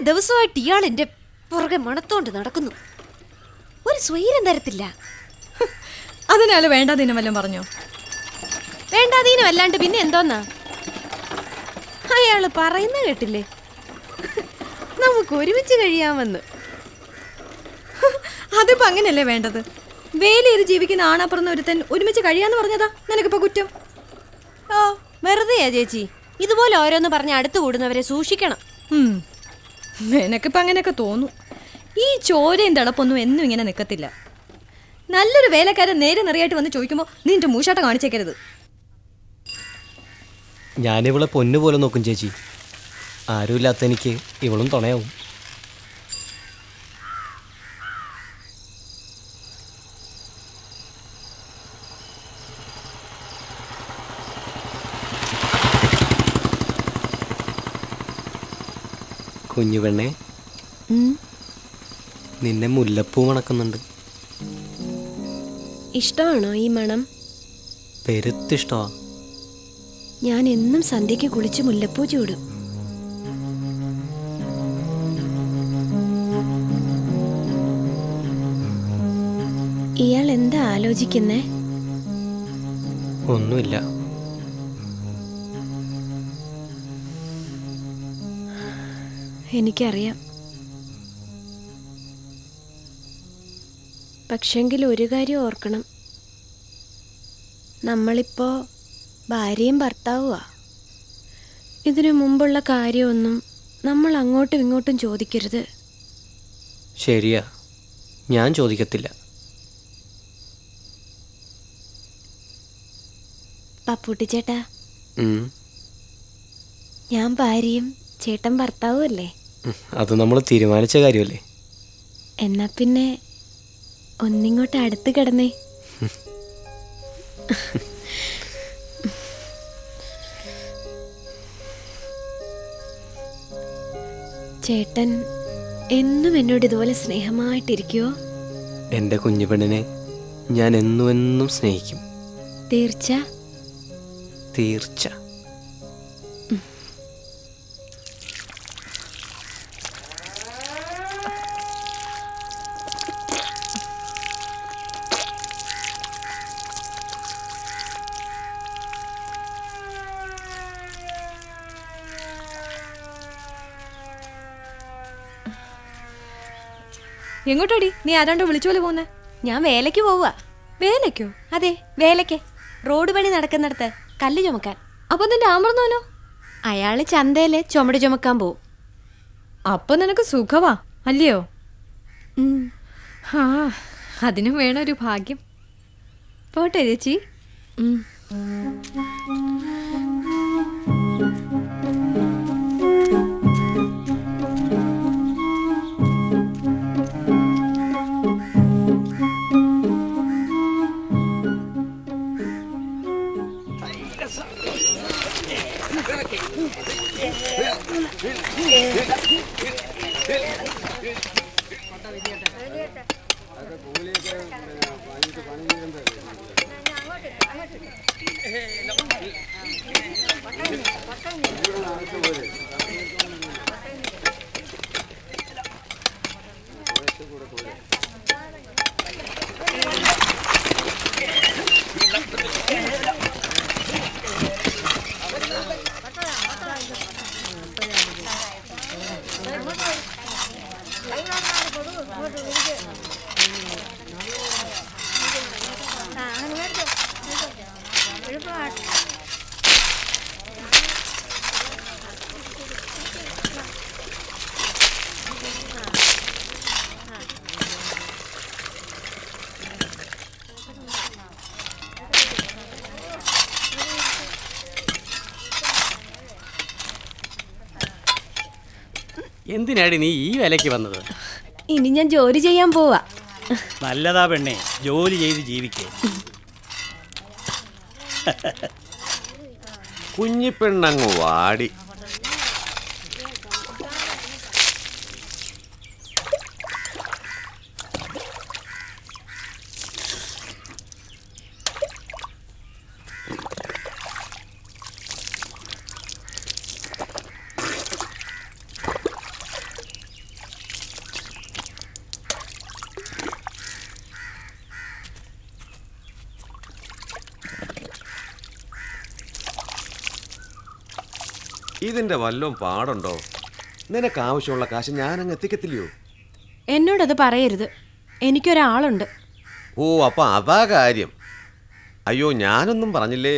ദിവസമായിട്ട് ഇയാൾ എന്റെ പുറകെ മണത്തോണ്ട് നടക്കുന്നു ഒരു സ്വൈരം തരത്തില്ല അതിനാല് വേണ്ടാതിനും വല്ലതും പറഞ്ഞോ വേണ്ടാതീനം അല്ലാണ്ട് പിന്നെ എന്തോന്നാ അയാള് പറയുന്ന കേട്ടില്ലേ നമുക്ക് ഒരുമിച്ച് കഴിയാമെന്ന് അതിപ്പോ അങ്ങനെയല്ലേ വേണ്ടത് വേല ചെയ്ത് ജീവിക്കുന്ന ആണാപ്പുറന്ന ഒരുത്തൻ ഒരുമിച്ച് കഴിയാന്ന് പറഞ്ഞതാ നിനക്കിപ്പോ കുറ്റം ഓ വെറുതെയാ ചേച്ചി ഇതുപോലെ ഓരോന്ന് പറഞ്ഞ് അടുത്ത് കൂടുന്നവരെ സൂക്ഷിക്കണം ഉം. നിനക്കിപ്പോ അങ്ങനെയൊക്കെ തോന്നും ഈ ചോരയും തിളപ്പൊന്നും എന്നും ഇങ്ങനെ നിൽക്കത്തില്ല നല്ലൊരു വേലക്കാരൻ നേരെ നിറയായിട്ട് വന്ന് ചോദിക്കുമ്പോൾ നിന്റെ മൂശാട്ട കാണിച്ചേക്കരുത് ഞാനിവളെ പൊന്നു പോലെ നോക്കും ചേച്ചി ആരുമില്ലാത്ത എനിക്ക് ഇവളും തുണയാവും കുഞ്ഞു പെണ്ണെ നിന്നെ മുല്ലപ്പൂ മണക്കുന്നുണ്ട് ഇഷ്ടമാണോ ഈ മണം പെരുത്തിഷ്ടമാ ഞാൻ എന്നും സന്ധ്യയ്ക്ക് കുളിച്ച് മുല്ലപ്പൂ ചൂടും ഇയാൾ എന്താ ആലോചിക്കുന്നേ ഒന്നുമില്ല എനിക്കറിയാം പക്ഷെങ്കിൽ ഒരു കാര്യം ഓർക്കണം നമ്മളിപ്പോ ഭാര്യയും ഭർത്താവുമാ ഇതിനു മുമ്പുള്ള കാര്യമൊന്നും നമ്മൾ അങ്ങോട്ടും ഇങ്ങോട്ടും ചോദിക്കരുത് ശരിയാ ഞാൻ ചോദിക്കത്തില്ല പപ്പൂട്ടിച്ചേട്ടാ ഉം. ഞാൻ ഭാര്യയും ചേട്ടൻ ഭർത്താവും അല്ലേ ഉം. അത് നമ്മൾ തീരുമാനിച്ച കാര്യമല്ലേ എന്നാ പിന്നെ ഒന്നിങ്ങോട്ട് അടുത്ത് കിടന്നേ ചേട്ടൻ എന്നും എന്നോട് ഇതുപോലെ സ്നേഹമായിട്ടിരിക്കുവോ എൻ്റെ കുഞ്ഞു പെണ്ണിനെ ഞാൻ എന്നും എന്നും സ്നേഹിക്കും തീർച്ച തീർച്ച എങ്ങോട്ടാടി നീ ആരാണ്ടോ വിളിച്ചു പോലെ പോന്നെ ഞാൻ വേലയ്ക്ക് പോവുക വേലയ്ക്കോ അതെ വേലയ്ക്ക് റോഡ് പണി നടക്കുന്നിടത്ത് കല്ല് ചുമക്കാൻ അപ്പൊ നിന്റെ ആമർന്നോനോ അയാള് ചന്തയില് ചുമട് ചുമക്കാൻ പോവും അപ്പൊ നിനക്ക് സുഖവാ അല്ലയോ ഉം. ആ അതിനും വേണം ഒരു ഭാഗ്യം പോട്ടെ ചേച്ചി ഉം. എന്തിനാടി നീ ഈ വിലയ്ക്ക് വന്നത് ഇനി ഞാൻ ജോലി ചെയ്യാൻ പോവാ നല്ലതാ പെണ്ണെ ജോലി ചെയ്ത് ജീവിക്കേ കുഞ്ഞിപ്പെണ്ണങ്ങ് വാടി ഇതിന്റെ വല്ലതും പാടുണ്ടോ നിനക്ക് ആവശ്യമുള്ള കാശ് ഞാൻ അങ്ങ് എത്തിക്കത്തില്ലയോ എന്നോടത് പറയരുത് എനിക്കൊരാളുണ്ട് ഓ അപ്പൊ അതാ കാര്യം അയ്യോ ഞാനൊന്നും പറഞ്ഞില്ലേ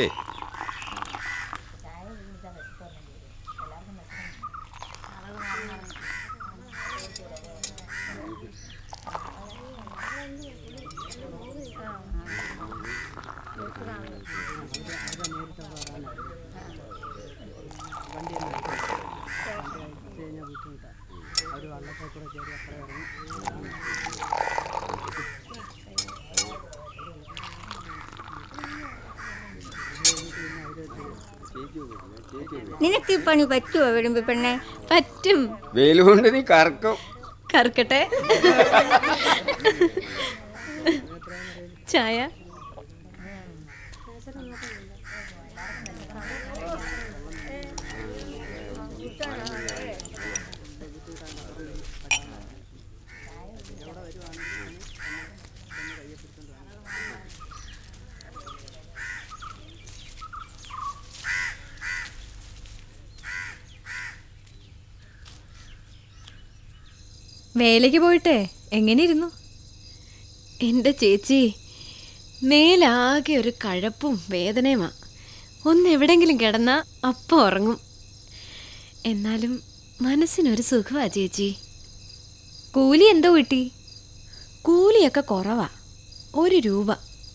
നിനക്ക് ഈ പണി പറ്റുമോ വിടുമ്പി പെണ്ണെ പറ്റും വെയിലുകൊണ്ട് നീ കറക്കും കറുക്കട്ടെ ചായ വേലയ്ക്ക് പോയിട്ടേ എങ്ങനെ ഇരുന്നു എൻ്റെ ചേച്ചി മേലാകെ ഒരു കഴപ്പും വേദനയുമാ ഒന്ന് എവിടെങ്കിലും കിടന്നാ അപ്പം ഉറങ്ങും എന്നാലും മനസ്സിനൊരു സുഖമാ ചേച്ചി കൂലി എന്തോ കിട്ടി കൂലിയൊക്കെ കുറവാ ഒരു രൂപ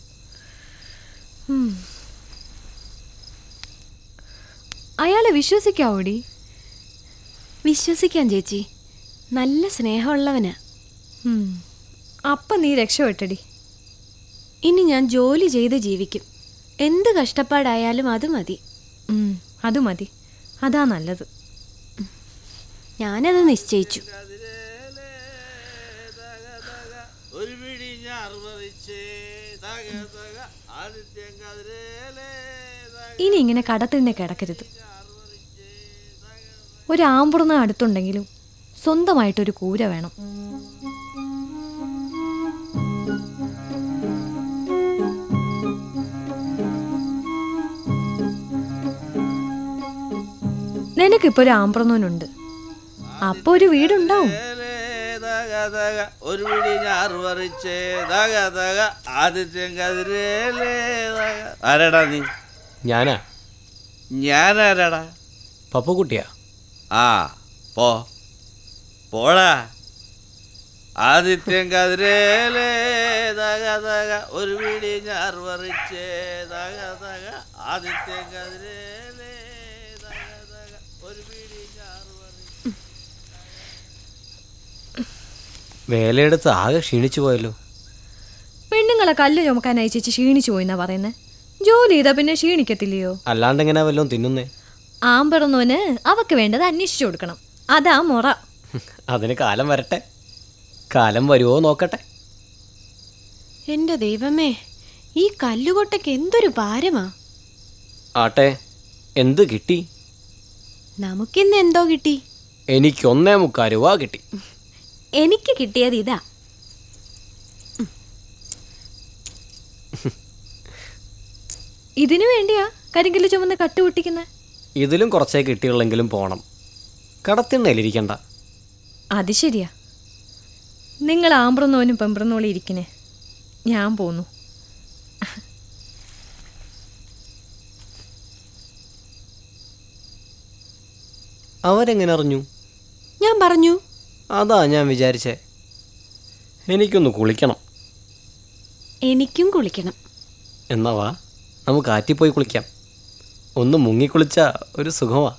അയാളെ വിശ്വസിക്കാവോടി വിശ്വസിക്കാം ചേച്ചി നല്ല സ്നേഹമുള്ളവനാ ഉം. അപ്പം നീ രക്ഷപ്പെട്ടടി ഇനി ഞാൻ ജോലി ചെയ്ത് ജീവിക്കും എന്ത് കഷ്ടപ്പാടായാലും അത് മതി ഉം, അത് മതി അതാ നല്ലത് ഞാനത് നിശ്ചയിച്ചു ഒരു പിടി ഞാർവറിച്ചേ തക തക ആദിത്യം കതിരേലേ തക ഇനി ഇങ്ങനെ കടത്തിണ്ണെ കിടക്കരുത് ഒരു ആമ്പുറന്ന അടുത്തുണ്ടെങ്കിലും സ്വന്തമായിട്ടൊരു കൂര വേണം നിനക്കിപ്പോ ഒരു ആമ്പുറന്നോനുണ്ട് അപ്പൊ ഒരു വീടുണ്ടാവും ഏലേ തക തക ഒരു പിടി ഞാർവറിച്ചേ തക തക ആദിത്യം കതിരേലേ തക ആരാടാ നീ ഞാനാ ഞാനാരാടാ പപ്പുക്കുട്ടിയാ ആ പോ പോടാ ആദിത്യം കതിരേലേ തക തക ഒരു പിടി ഞാർവറിച്ചേ തക തക ആദിത്യം കതിരേലേ തക തക ഒരു പിടി ഞാർവറിച്ചേ വേലയെടുത്ത് ആകെ ക്ഷീണിച്ചു പോയല്ലോ പെണ്ണുങ്ങളെ കല്ല് ചുമക്കാനായി ചേച്ചി ക്ഷീണിച്ചു പോയിന്നാ പറയുന്നേ ജോലി ചെയ്താ പിന്നെ ക്ഷീണിക്കത്തില്ലയോ അല്ലാണ്ട് എങ്ങനെയാ വല്ലതും തിന്നുന്നേ ആമ്പറന്നോന് അവക്ക് വേണ്ടത് അന്വേഷിച്ചു കൊടുക്കണം അതാ മുറ അതിന് കാലം വരട്ടെ കാലം വരുമോ നോക്കട്ടെ എൻ്റെ ദൈവമേ ഈ കല്ലുകൊട്ടയ്ക്ക് എന്തൊരു ഭാരമാ ആട്ടെ എന്ത് കിട്ടി നമുക്കിന്ന് എന്തോ കിട്ടി എനിക്കൊന്നേ മുക്കാൽ രൂപ കിട്ടി എനിക്ക് കിട്ടിയത് ഇതാ ഇതിനു വേണ്ടിയാ കരിങ്കല്ല് ചുമന്ന് കട്ടുപൊട്ടിക്കുന്നെ ഇതിലും കുറച്ചേ കിട്ടിയുള്ളെങ്കിലും പോണം കടത്തിണ്ണയിലിരിക്കണ്ട അത് ശരിയാ നിങ്ങൾ ആമ്പ്രന്നോനും പെമ്പ്രന്നോളും ഇരിക്കണേ ഞാൻ പോന്നു അവരെങ്ങനെ അറിഞ്ഞു ഞാൻ പറഞ്ഞു അതാ ഞാൻ വിചാരിച്ചേ എനിക്കൊന്ന് കുളിക്കണം എനിക്കും കുളിക്കണം എന്നാ വാ നമുക്ക് ആറ്റിൽ പോയി കുളിക്കാം ഒന്ന് മുങ്ങിക്കുളിച്ച ഒരു സുഖമാ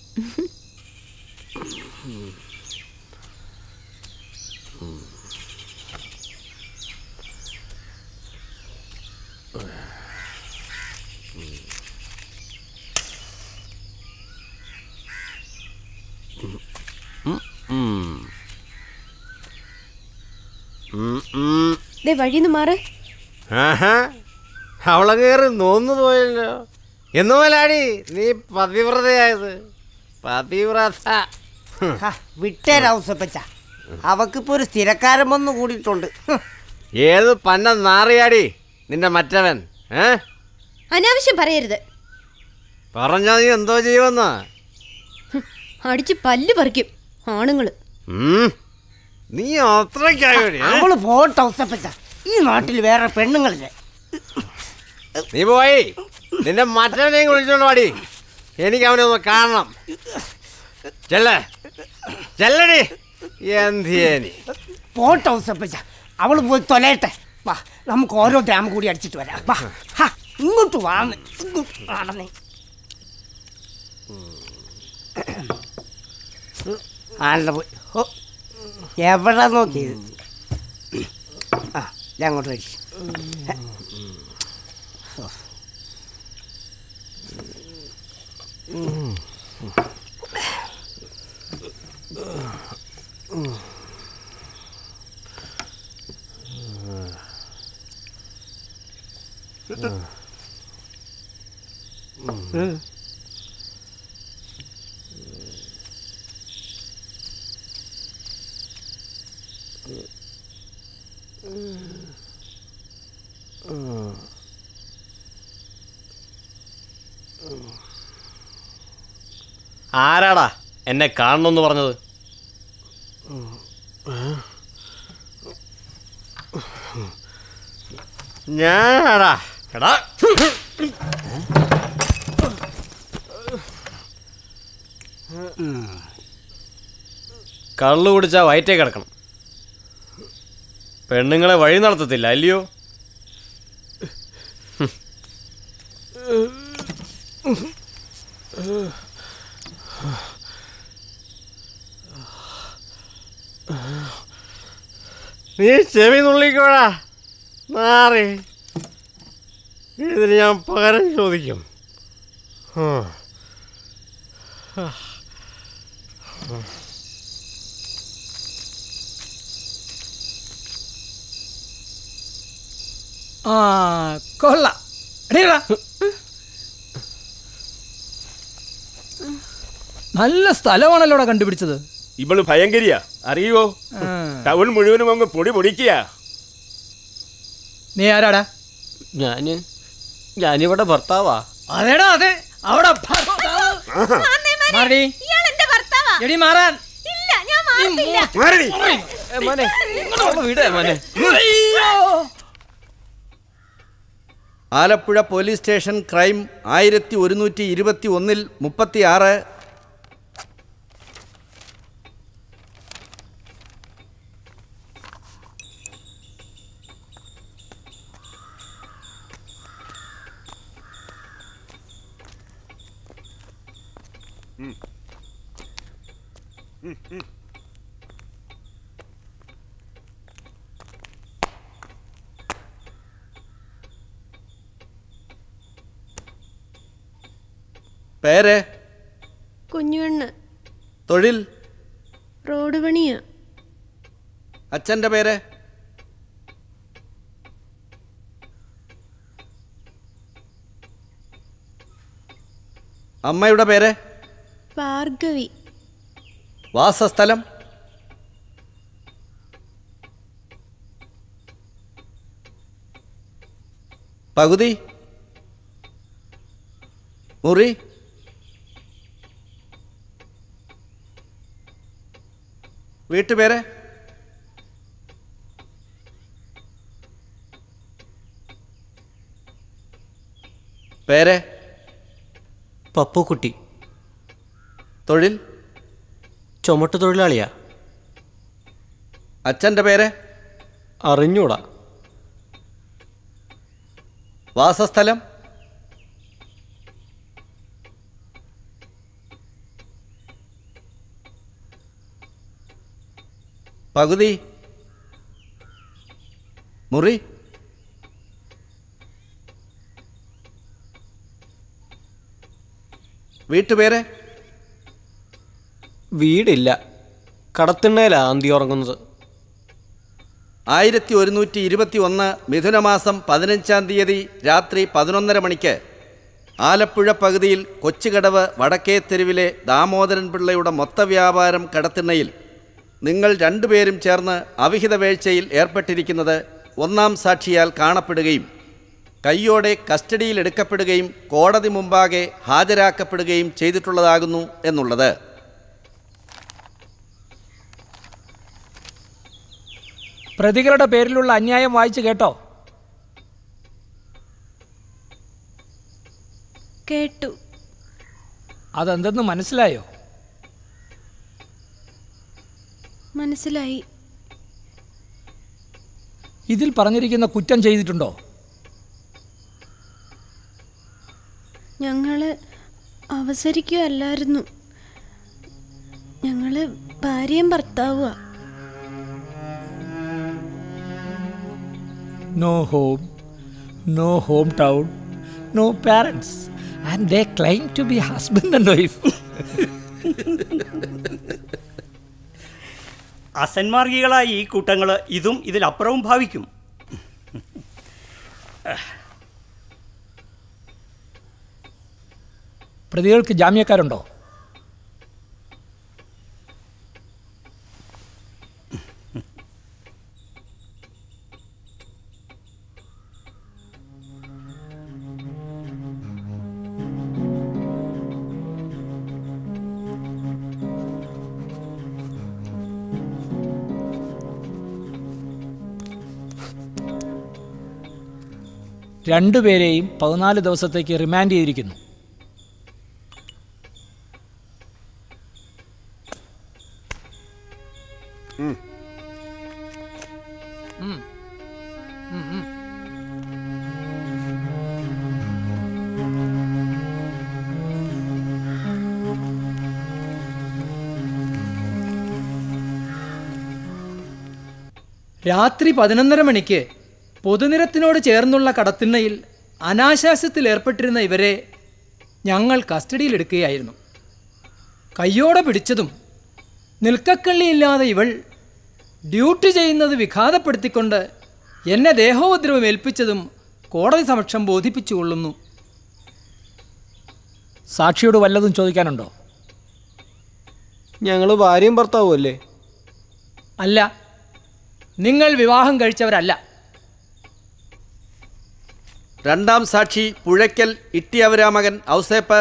ദേ വഴിന്ന് മാറ് ആഹാ അവളെ കയറി നോന്നു പോയല്ലോ എന്ന് പോലാടി നീ പതിവ്രതയായത് പതിവ്രത വിട്ടേരാവുസപ്പച്ച അവക്കിപ്പോ ഒരു സ്ഥിരക്കാരൻ വന്നു കൂടിയിട്ടുണ്ട് ഹ്. ഏത് പന്ന നാറിയാടി നിന്റെ മറ്റവൻ ഏ അനാവശ്യം പറയരുത് പറഞ്ഞാ നീ എന്തോ ചെയ്യുമെന്നാ അടിച്ച് പല്ല് പറിക്കും ആണുങ്ങള് ഉം. നീ അത്രയ്ക്കായോടി ഏ? അവള് പോട്ടെ ഔസപ്പച്ച ഈ നാട്ടിൽ വേറെ പെണ്ണുങ്ങളില്ല നീ പോയി നിന്റെ മറ്റവനെയും വിളിച്ചോണ്ട് പാടി എനിക്ക് അവനെ ഒന്ന് കാണണം ചെല്ല ചെല്ലടി എന്തിയേനി പോട്ടെ ഔസപ്പച്ച അവള് പോയി തൊലയട്ടെ വാ നമുക്ക് ഓരോ ഗ്രാമം കൂടി അടിച്ചിട്ട് വരാം വാ ഹാ, ഇങ്ങോട്ട് വാന്ന് ഇങ്ങോട്ട് വാടന്നേ ആളുടെ പോയി ഓ എവിടെ നോക്കിയത് ആ ഞാൻ അങ്ങോട്ട് കഴിച്ചു ആരാടാ എന്നെ കാണണമെന്ന് പറഞ്ഞത് ഞാനാടാ എടാ കള്ളു കുടിച്ചാ വയറ്റേ കിടക്കണം പെണ്ണുങ്ങളെ വഴി നടത്തത്തില്ല അല്ലയോ നീ ചെവി നുള്ളിക്കോടാ മാറി ഇതിന് ഞാൻ പകരം ചോദിക്കും ഹും. ആ കൊള്ള എടീടാ. നല്ല സ്ഥലമാണല്ലോടാ കണ്ടുപിടിച്ചത് ഇവള് ഭയങ്കരിയാ അറിയുവോ ആ. ടൗൺ മുഴുവനും അങ്ങ് പൊടി പൊടിക്കുക നീ ആരാടാ ഞാന് ഞാനിവിടെ ഭർത്താവാ അതേടാ അതെ അവിടെ ഭർത്താവ്. മാറടി. എടി മാറാൻ ഇല്ല ഞാൻ മാറില്ല മാറടി. ഏ, മോനെ അവളെ വിടേ മോനെ അയ്യോ. ആലപ്പുഴ പോലീസ് സ്റ്റേഷൻ ക്രൈം ആയിരത്തി ഒരുന്നൂറ്റി ഇരുപത്തി ഒന്നിൽ മുപ്പത്തി ആറ് പേര് കുഞ്ഞുവണ്ണ് തൊഴിൽ റോഡ് പണിയാ അച്ഛൻ്റെ പേര് അമ്മയുടെ പേര് ഭാർഗവി വാസസ്ഥലം പകുതി മുറി വീട്ടുപേര് പേര് പപ്പുക്കുട്ടി തൊഴിൽ ചുമട്ട് തൊഴിലാളിയാ അച്ഛൻ്റെ പേര് അറിഞ്ഞൂടാ വാസസ്ഥലം പകുതി മുറി വീട്ടുപേര് വീടില്ല കടത്തിണ്ണയിലാ അന്തി ഉറങ്ങുന്നത് ആയിരത്തി ഒരുന്നൂറ്റി ഇരുപത്തി ഒന്ന് മിഥുനമാസം പതിനഞ്ചാം തീയതി രാത്രി പതിനൊന്നര മണിക്ക് ആലപ്പുഴ പകുതിയിൽ കൊച്ചുകടവ് വടക്കേ തെരുവിലെ ദാമോദരൻ പിള്ളയുടെ മൊത്തവ്യാപാരം കടത്തിണ്ണയിൽ നിങ്ങൾ രണ്ടുപേരും ചേർന്ന് അവിഹിത വേഴ്ചയിൽ ഏർപ്പെട്ടിരിക്കുന്നത് ഒന്നാം സാക്ഷിയാൽ കാണപ്പെടുകയും കയ്യോടെ കസ്റ്റഡിയിൽ എടുക്കപ്പെടുകയും കോടതി മുമ്പാകെ ഹാജരാക്കപ്പെടുകയും ചെയ്തിട്ടുള്ളതാകുന്നു എന്നുള്ളത് പ്രതികളുടെ പേരിലുള്ള അന്യായം വായിച്ചു കേട്ടോ കേട്ടു അതെന്തെന്ന് മനസ്സിലായോ മനസ്സിലായി ഇതിൽ പറഞ്ഞിരിക്കുന്ന കുറ്റം ചെയ്തിട്ടുണ്ടോ ഞങ്ങള് അവസരിക്കുകയല്ലായിരുന്നു ഞങ്ങള് ഭാര്യയും ഭർത്താവുക no home no home town no parents and they claim to be husband and wife അസന്മാർഗികളായ ഈ കൂട്ടങ്ങൾ ഇതും ഇതിലപ്പുറവും ഭാവിക്കും പ്രതികൾക്ക് ജാമ്യക്കാരുണ്ടോ രണ്ടുപേരെയും പതിനാല് ദിവസത്തേക്ക് റിമാൻഡ് ചെയ്തിരിക്കുന്നു ഉം. ഉം, ഉം. രാത്രി പതിനൊന്നര മണിക്ക് പൊതുനിരത്തിനോട് ചേർന്നുള്ള കടത്തിണ്ണയിൽ അനാശാസ്യത്തിൽ ഏർപ്പെട്ടിരുന്ന ഇവരെ ഞങ്ങൾ കസ്റ്റഡിയിലെടുക്കുകയായിരുന്നു കയ്യോടെ പിടിച്ചതും നിൽക്കക്കള്ളിയില്ലാതെ ഇവൾ ഡ്യൂട്ടി ചെയ്യുന്നത് വിഘാതപ്പെടുത്തിക്കൊണ്ട് എന്നെ ദേഹോപദ്രവം ഏൽപ്പിച്ചതും കോടതി സമക്ഷം ബോധിപ്പിച്ചുകൊള്ളുന്നു സാക്ഷിയോട് വല്ലതും ചോദിക്കാനുണ്ടോ ഞങ്ങൾ ഭാര്യയും ഭർത്താവും അല്ലേ അല്ല നിങ്ങൾ വിവാഹം കഴിച്ചവരല്ല രണ്ടാം സാക്ഷി പുഴയ്ക്കൽ ഇട്ടിയവരാമകൻ ഔസേപ്പ്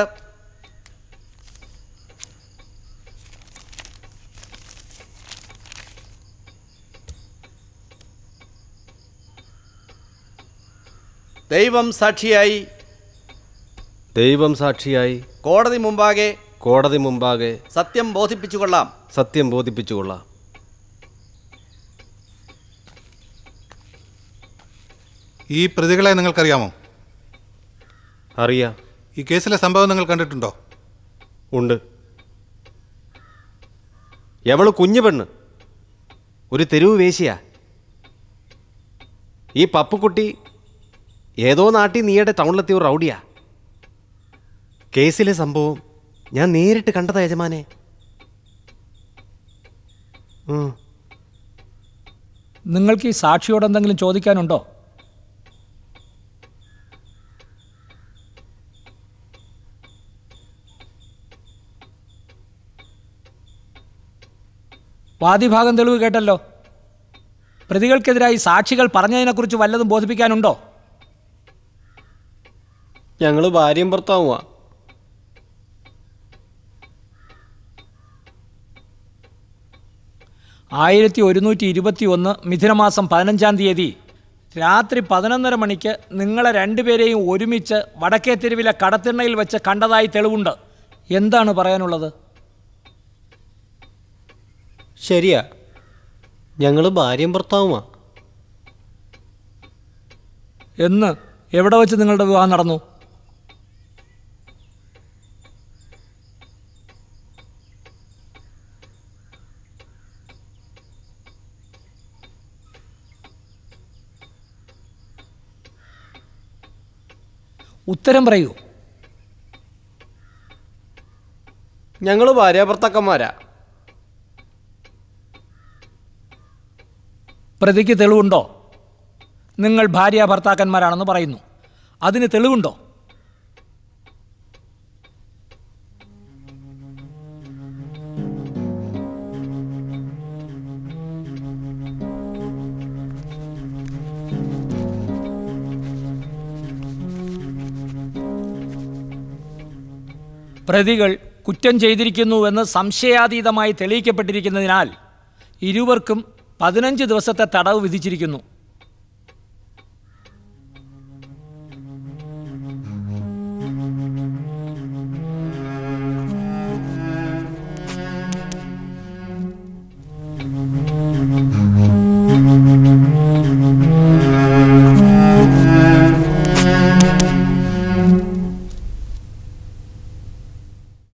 ദൈവം സാക്ഷിയായി ദൈവം സാക്ഷിയായി കോടതി മുമ്പാകെ കോടതി മുമ്പാകെ സത്യം ബോധിപ്പിച്ചുകൊള്ളാം സത്യം ബോധിപ്പിച്ചുകൊള്ളാം ഈ പ്രതികളെ നിങ്ങൾക്കറിയാമോ അറിയാം ഈ കേസിലെ സംഭവം നിങ്ങൾ കണ്ടിട്ടുണ്ടോ ഉണ്ട് എവള് കുഞ്ഞു പെണ്ണ് ഒരു തെരുവ് വേശിയാ ഈ പപ്പുക്കുട്ടി ഏതോ നാട്ടിൽ നീയുടെ ടൗണിലെത്തിയ ഒരു റൗഡിയാ കേസിലെ സംഭവം ഞാൻ നേരിട്ട് കണ്ടതാ യജമാനെ ഉം. നിങ്ങൾക്ക് ഈ സാക്ഷിയോട് എന്തെങ്കിലും ചോദിക്കാനുണ്ടോ വാദിഭാഗം തെളിവ് കേട്ടല്ലോ പ്രതികൾക്കെതിരായി സാക്ഷികൾ പറഞ്ഞതിനെക്കുറിച്ച് വല്ലതും ബോധിപ്പിക്കാനുണ്ടോ ഞങ്ങൾ ഭാര്യയും ഭർത്താവുമാ ആയിരത്തി ഒരുന്നൂറ്റി ഇരുപത്തി ഒന്ന് മിഥുനമാസം പതിനഞ്ചാം തീയതി രാത്രി പതിനൊന്നര മണിക്ക് നിങ്ങളെ രണ്ടുപേരെയും ഒരുമിച്ച് വടക്കേ തെരുവിലെ കടത്തിണ്ണയിൽ വെച്ച് കണ്ടതായി തെളിവുണ്ട് എന്താണ് പറയാനുള്ളത് ശരിയാ ഞങ്ങൾ ഭാര്യയും ഭർത്താവുമാ എന്ന് എവിടെ വെച്ച് നിങ്ങളുടെ വിവാഹം നടന്നു ഉത്തരം പറയൂ ഞങ്ങൾ ഭാര്യ ഭർത്താക്കന്മാരാ പ്രതിക്ക് തെളിവുണ്ടോ നിങ്ങൾ ഭാര്യ ഭർത്താക്കന്മാരാണെന്ന് പറയുന്നു അതിന് തെളിവുണ്ടോ പ്രതികൾ കുറ്റം ചെയ്തിരിക്കുന്നുവെന്ന് സംശയാതീതമായി തെളിയിക്കപ്പെട്ടിരിക്കുന്നതിനാൽ ഇരുവർക്കും പതിനഞ്ച് ദിവസത്തെ തടവ് വിധിച്ചിരിക്കുന്നു